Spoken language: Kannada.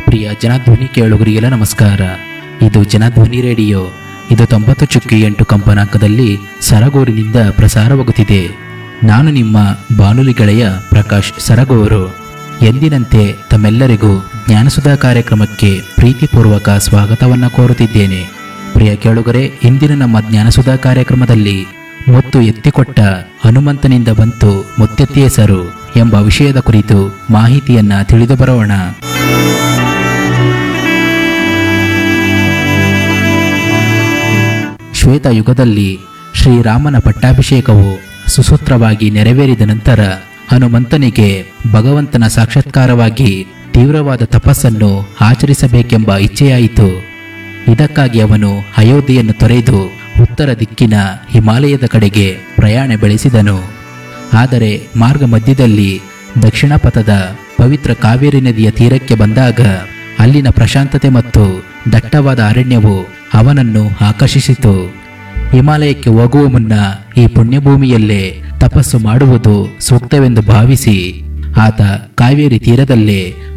ಪ್ರಿಯ ಜನಧ್ವನಿ ಕೇಳುಗರಿಗೆಲ್ಲ ನಮಸ್ಕಾರ ಇದು ಜನಧ್ವನಿ ರೇಡಿಯೋ ಇದು ತೊಂಬತ್ತು ಚುಕ್ಕಿ ಎಂಟು ಕಂಪನಾಂಕದಲ್ಲಿ ಸರಗೂರಿನಿಂದ ಪ್ರಸಾರವಾಗುತ್ತಿದೆ ನಾನು ನಿಮ್ಮ ಬಾನುಲಿ ಗೆಳೆಯ ಪ್ರಕಾಶ್ ಸರಗೂರು ಎಂದಿನಂತೆ ತಮ್ಮೆಲ್ಲರಿಗೂ ಜ್ಞಾನಸುಧಾ ಕಾರ್ಯಕ್ರಮಕ್ಕೆ ಪ್ರೀತಿಪೂರ್ವಕ ಸ್ವಾಗತವನ್ನು ಕೋರುತ್ತಿದ್ದೇನೆ ಪ್ರಿಯ ಕೇಳುಗರೆ ಇಂದಿನ ನಮ್ಮ ಜ್ಞಾನಸುಧಾ ಕಾರ್ಯಕ್ರಮದಲ್ಲಿ ಮುತ್ತು ಎತ್ತಿಕೊಟ್ಟ ಹನುಮಂತನಿಂದ ಬಂತು ಮುತ್ತೆತ್ತಿ ಹೆಸರು ಎಂಬ ವಿಷಯದ ಕುರಿತು ಮಾಹಿತಿಯನ್ನ ತಿಳಿದು ಬರೋಣ ಶ್ವೇತ ಯುಗದಲ್ಲಿ ಶ್ರೀರಾಮನ ಪಟ್ಟಾಭಿಷೇಕವು ಸುಸೂತ್ರವಾಗಿ ನೆರವೇರಿದ ನಂತರ ಹನುಮಂತನಿಗೆ ಭಗವಂತನ ಸಾಕ್ಷಾತ್ಕಾರವಾಗಿ ತೀವ್ರವಾದ ತಪಸ್ಸನ್ನು ಆಚರಿಸಬೇಕೆಂಬ ಇಚ್ಛೆಯಾಯಿತು ಇದಕ್ಕಾಗಿ ಅವನು ಅಯೋಧ್ಯೆಯನ್ನು ತೊರೆದು ಉತ್ತರ ದಿಕ್ಕಿನ ಹಿಮಾಲಯದ ಕಡೆಗೆ ಪ್ರಯಾಣ ಬೆಳೆಸಿದನು ಆದರೆ ಮಾರ್ಗ ಮಧ್ಯದಲ್ಲಿ ದಕ್ಷಿಣ ಪಥದ ಪವಿತ್ರ ಕಾವೇರಿ ನದಿಯ ತೀರಕ್ಕೆ ಬಂದಾಗ ಅಲ್ಲಿನ ಪ್ರಶಾಂತತೆ ಮತ್ತು ದಟ್ಟವಾದ ಅರಣ್ಯವು ಅವನನ್ನು ಆಕರ್ಷಿಸಿತು ಹಿಮಾಲಯಕ್ಕೆ ಹೋಗುವ ಮುನ್ನ ಈ ಪುಣ್ಯಭೂಮಿಯಲ್ಲೇ ತಪಸ್ಸು ಮಾಡುವುದು ಸೂಕ್ತವೆಂದು ಭಾವಿಸಿ ಆತ ಕಾವೇರಿ ತೀರದಲ್ಲೇ